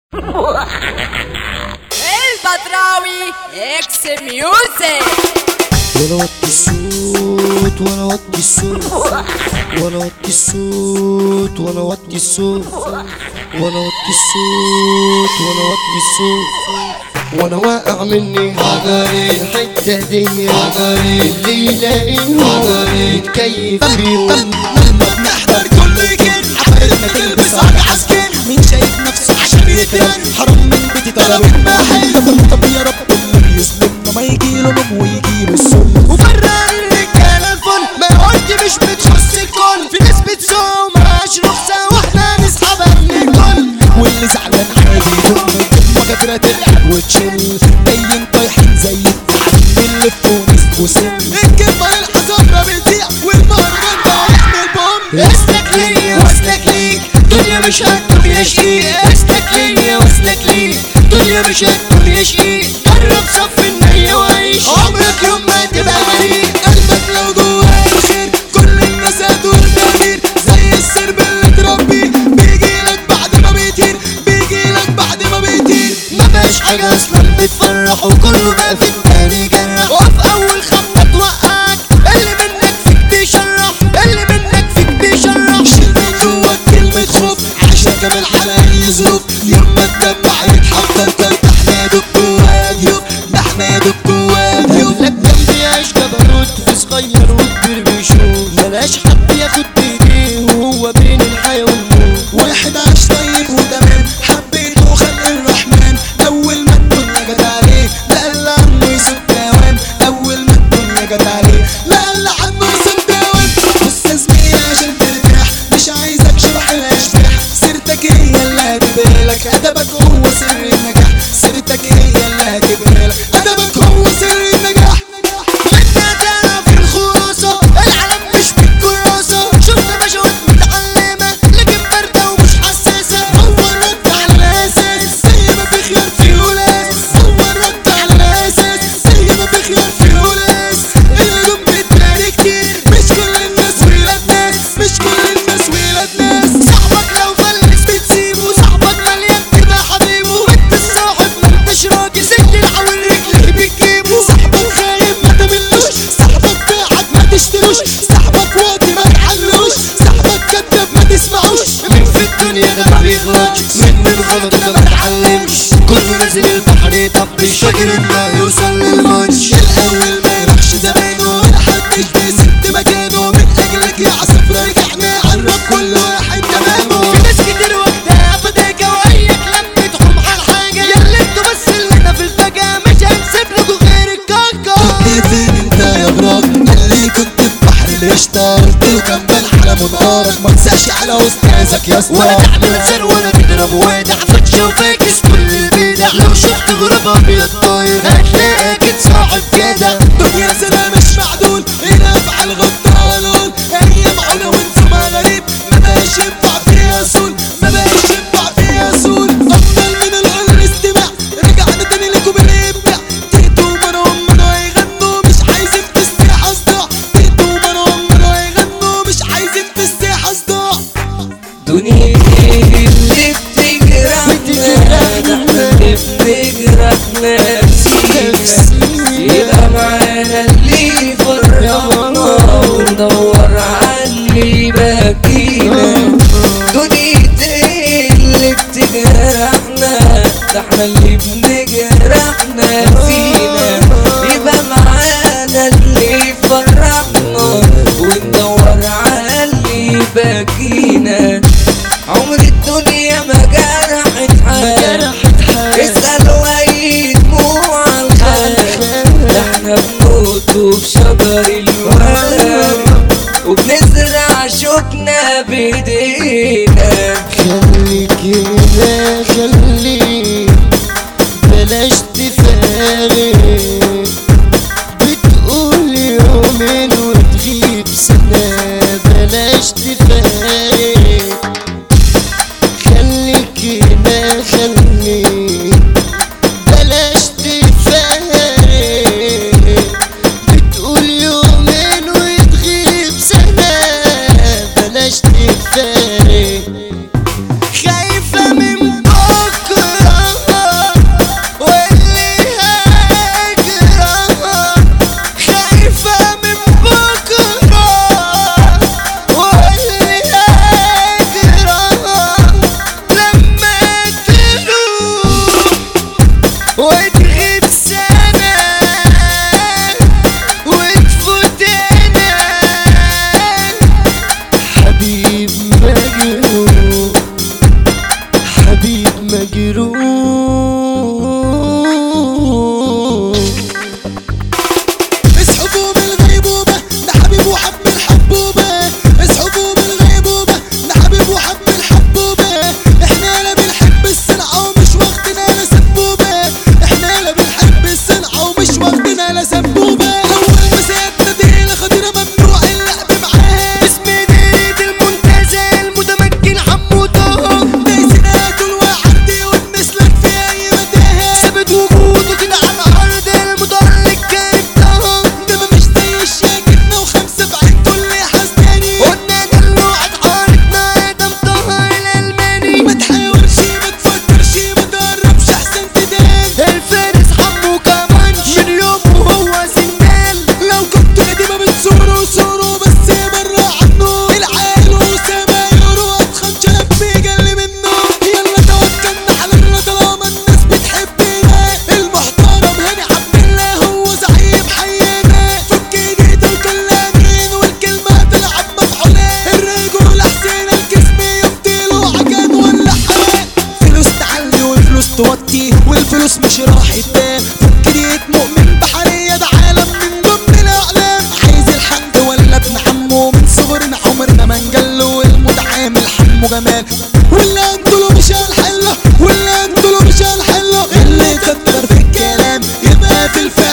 البدراوي اكس ميوزك وانا وطي الصوت وانا وطي الصوت وانا وطي الصوت وانا وطي الصوت وانا وطي الصوت وانا وطي الصوت وانا واقع مني حضري الحتة دي حضري اللي يلاقيهم حضري يتكيف بيهم لما بنحضر كل كل حفلتنا تلبس على عسكر مين شايف نفسه عشان يترن حرام من بيتي طلب المحل طب يا رب اللي يسلمنا ما يجيله نوم ويجيله السم وفرق الرجاله الفل ما قلت مش بتخص الكل في ناس بتسوق معاش رخصه واحنا نسحبها من الكل واللي زعلان عادي يدق وجبرة تلعب وتشيل باين طايحين زي التعليم اللي في تونس وسن الكلمة للحزارة بتضيع والمهرجان ده هيعمل بوم اسلك ليا واسلك ليك دنيا مش هتكون يا شقيق اسلك ليا واسلك ليك دنيا مش هتكون يا شقيق قرب صف النية وعيش عمرك يوم ما تبقى غريب قلبك لو جواه الخير كل الناس هتقول تغيير زي السرب اللي تربيه بيجيلك بعد ما بيطير بيجيلك بعد ما بيطير ما بقاش حاجة اصلا بتفرح وكله بقى في التاني جرح وفي اول خبطة توقعك اللي منك فيك بيشرح اللي منك فيك بيشرح شيل من جواك كلمة خوف عشان كمان على اي ظروف يوم ما تدمع يتحضر كان ده احنا يا دكتور ضيوف ده احنا يا دكتور ضيوف لك جنبي يعيش جبروت في صغير وكبير بيشوف ملاش حد ياخد بايديه وهو بين الحياة والموت واحد عاش طيب وتمام حبيته خلق الرحمن اول ما الدنيا جت عليه لا اللي عنه يسد دوام اول ما الدنيا جت عليه لا اللي عنه يسد دوام بص يا زميلي عشان ترتاح مش عايزك شرح الاشباح سيرتك هي اللي هتبهلك ادبك هو سر النجاح سيرتك هي اللي هتبهلك ادبك هو سر النجاح انت تعرف الخلاصة العالم مش بالكراسة شفت مشاهد متعلمة لكن باردة ومش حساسة هو الرد على الأساس زي ما في خيار في ولاس هو الرد على الأساس زي ما في خيار في ولاس الهجوم بتداري كتير مش كل الناس ولاد ناس مش كل الناس ولاد ناس صاحبك لو فلس بتسيبه صاحبك مليان تبقى حبيبه وانت الصاحب ما انتش راجل سجل على رجلك بتجيبه صاحبك خايب ما تملوش صاحبك باعك ما تشتروش صاحبك واطي ما تعلوش صاحبك كذاب ما تسمعوش مين في الدنيا ده ما بيغلطش من من غلط ده ما اتعلمش كله نازل البحر يطبي شاكر انه يوصل للماتش الاول ما يروحش زمانه محدش بيسد مكانه من اجلك يا عصفر رجعنا عرف كل واحد تمامه في ناس كتير وقتها فداكة وهيك لمتهم على حاجة ياللي انتوا بس اللي في الفجأة مش هنسيب لكم غير الكاكا كنت فين انت يا براك اللي كنت في بحر القشطة قلت له كان بان على منقارك ما تسقش على استاذك يا اسطى ولا تعمل زر ولا تضرب وادع فتش وفاكس كل البدع لو شفت غراب ابيض طاير هتلاقي اكيد صاحب كده دنيا سنة مش معدول هنا افعل غطالون ايام علا وانتما غريب ما بقاش ينفع فيها سول ما بقاش ينفع فيها سول افضل من الغل الاستماع رجعنا تاني لكم الابداع تيتو ومروان منو هيغنوا مش عايزين تستيح اصداع تيتو ومروان منو هيغنوا مش عايزين تستيح اصداع دنيا اللي بتجرحنا اللي بتجرحنا نفسينا يبقى معانا اللي يفرحنا وندور على اللي يبكينا دنيا اللي بتجرحنا ده احنا اللي بنجرحنا فينا يبقى معانا اللي يفرحنا وندور على اللي يبكينا عمر الدنيا ما جرحت حد اسأل واي دموع الخلق ده احنا بنموت بشجر الورد وبنزرع شوكنا بايدينا خليك هنا خليك بلاش تفارق مجروح اسحبوا من الغيبوبة ده حبيب وحب الحبوبة اسحبوا من الغيبوبة ده حبيب وحب الحبوبة احنا لا بنحب السلعة ومش واخدنا لا سبوبة احنا لا بنحب السلعة ومش واخدنا لا سبوبة اول ما سيادنا دي الخطيرة ممنوع اللعب معاها اسم ديرة المنتزه المتمكن حموده دايسنا طول وعدي والنسلك في اي متاهة ثبت وجوده كده على الارض المتألق كان طه انما مش زي الشاكتنا وخمسة بعين كل حسناني قلنا دلوعة حارتنا ادم طه الالماني ما تحاولش ما تفكرش ما تقربش احسن تدان الفارس حمو كمان من يوم وهو سندال لو كنت قديمة بتزوروا صوروا بس برا عنه العيال وسما يورو اتخن شاب بيجلي منه يلا توكلنا على الله طالما الناس بتحبنا المحترم هاني عبد الله هو زعيم حينا فك ايديته الكلامين والكلمة تلعب مفعولين الرجول حسين الجسم يبطلوا عجان ولا حرام فلوس تعلي والفلوس توطي والفلوس مش راح تبان فك ايديك مؤمن بحرية ده عالم من ضمن الاعلام عايز الحمد ولا ابن عمه من صغرنا عمرنا ما نجله المتعامل حمو جمال ولا انتوا له مش هنحله ولا انتوا له مش هنحله اللي كتر في الكلام يبقى في الفعل